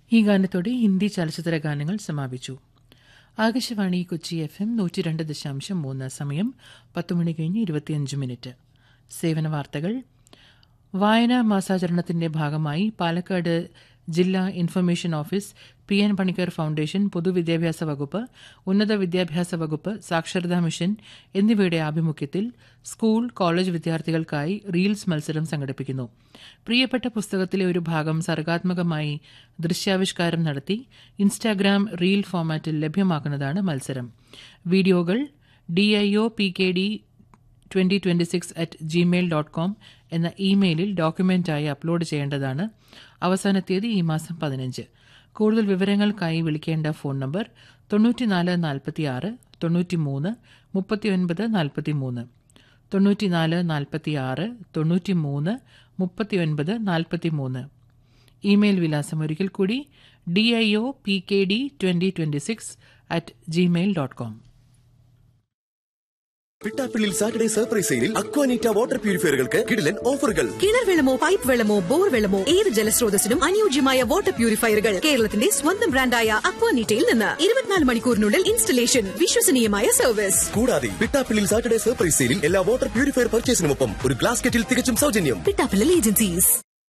ഈ ഗാനത്തോടെ ഹിന്ദി ചലച്ചിത്ര ഗാനങ്ങൾ സമാപിച്ചു ആകാശവാണി കൊച്ചി എഫ് എം നൂറ്റി രണ്ട് ദശാംശം മൂന്ന് സമയം പത്ത് മണി കഴിഞ്ഞ് ഇരുപത്തിയഞ്ച് മിനിറ്റ് സേവന വാർത്തകൾ വായനാ മാസാചരണത്തിന്റെ ഭാഗമായി പാലക്കാട് ജില്ലാ information office P N Panicker foundation പൊതുവിദ്യാഭ്യാസ വകുപ്പ് ഉന്നത വിദ്യാഭ്യാസ വകുപ്പ് സാക്ഷരതാ മിഷൻ എന്നിവയുടെ ആഭിമുഖ്യത്തിൽ സ്കൂൾ കോളേജ് വിദ്യാർത്ഥികൾക്കായി റീൽസ് മത്സരം സംഘടിപ്പിക്കുന്നു പ്രിയപ്പെട്ട പുസ്തകത്തിലെ ഒരു ഭാഗം സർഗാത്മകമായി ദൃശ്യാവിഷ്കാരം നടത്തി ഇൻസ്റ്റാഗ്രാം റീൽ ഫോമാറ്റിൽ ലഭ്യമാക്കുന്നതാണ് മത്സരം വീഡിയോകൾ DIO P K D twenty twenty six at Gmail dot com എന്ന ഇമെയിലിൽ ഡോക്യുമെന്റായി അപ്ലോഡ് ചെയ്യേണ്ടതാണ് അവസാന തീയതി ഈ മാസം പതിനഞ്ച് കൂടുതൽ വിവരങ്ങൾക്കായി വിളിക്കേണ്ട ഫോൺ നമ്പർ തൊണ്ണൂറ്റിനാല് നാൽപ്പത്തി ആറ് തൊണ്ണൂറ്റി മൂന്ന് മുപ്പത്തിയൊൻപത് നാൽപ്പത്തി മൂന്ന് തൊണ്ണൂറ്റിനാല് നാൽപ്പത്തി ആറ് തൊണ്ണൂറ്റി മൂന്ന് മുപ്പത്തിയൊൻപത് നാൽപ്പത്തി മൂന്ന് ഇമെയിൽ വിലാസം ഒരിക്കൽ കൂടി D I O P K D twenty twenty six at Gmail dot com Pittappillil Saturday surprise സെയിലിൽ അക്വാനീറ്റ വാട്ടർ പ്യൂരിഫയറുകൾക്ക് കിടിലൻ ഓഫറുകൾ കിണർ വെള്ളമോ പൈപ്പ് വെള്ളമോ ബോർ വെള്ളമോ ഏത് ജലസ്രോതസ്സിനും അനുയോജ്യമായ വാട്ടർ പ്യൂരിഫയറുകൾ കേരളത്തിന്റെ സ്വന്തം ബ്രാൻഡായ അക്വാനീറ്റയിൽ നിന്ന് ഇരുപത്തിനാല് മണിക്കൂറിനുള്ളിൽ ഇൻസ്റ്റലേഷൻ വിശ്വസനീയമായ സർവീസ് കൂടാതെ പിട്ടാപ്പിള്ളിൽ സാറ്റർഡേ സർപ്രൈസ് സെയിലിൽ എല്ലാ വാട്ടർ പ്യൂരിഫയർ പർച്ചേസിനുമൊപ്പം ഒരു ഗ്ലാസ് കെറ്റിൽ തികച്ചും സൗജന്യം പിട്ടാപ്പിള്ളൽ ഏജൻസീസ്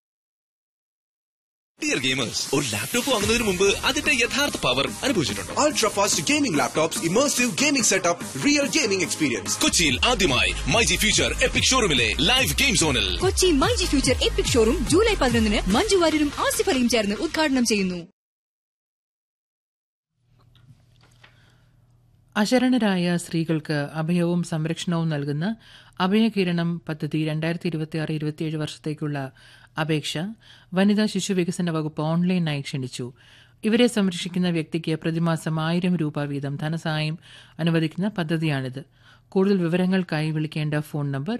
ഡിയർ ഗെയിമേഴ്സ് ഒരു ലാപ്ടോപ്പ് വാങ്ങുന്നതിന് മുമ്പ് അതിന്റെ യഥാർത്ഥ പവർ അനുഭവിച്ചിട്ടുണ്ടോ Ultra fast gaming laptops, immersive gaming setup, real gaming experience. കൊച്ചിയിൽ ആദ്യമായി മൈജി ഫ്യൂച്ചർ എപ്പിക് ഷോറൂമിലെ ലൈവ് ഗെയിം സോണിൽ Kochi myG future epic showroom July പതിനൊന്നിന് മഞ്ജു വാര്യരും ആസിഫ് അലിയും ചേർന്ന് ഉദ്ഘാടനം ചെയ്യുന്നു അശരണരായ സ്ത്രീകൾക്ക് അഭയവും സംരക്ഷണവും നൽകുന്ന അഭയകിരണം പദ്ധതി രണ്ടായിരത്തി ഇരുപത്തിയാറ് ഇരുപത്തിയേഴ് വർഷത്തേക്കുള്ള അപേക്ഷ വനിതാ ശിശു വികസന വകുപ്പ് ഓൺലൈനായി ക്ഷണിച്ചു ഇവരെ സംരക്ഷിക്കുന്ന വ്യക്തിക്ക് പ്രതിമാസം ആയിരം രൂപ വീതം ധനസഹായം അനുവദിക്കുന്ന പദ്ധതിയാണിത് കൂടുതൽ വിവരങ്ങൾക്കായി വിളിക്കേണ്ട ഫോൺ നമ്പർ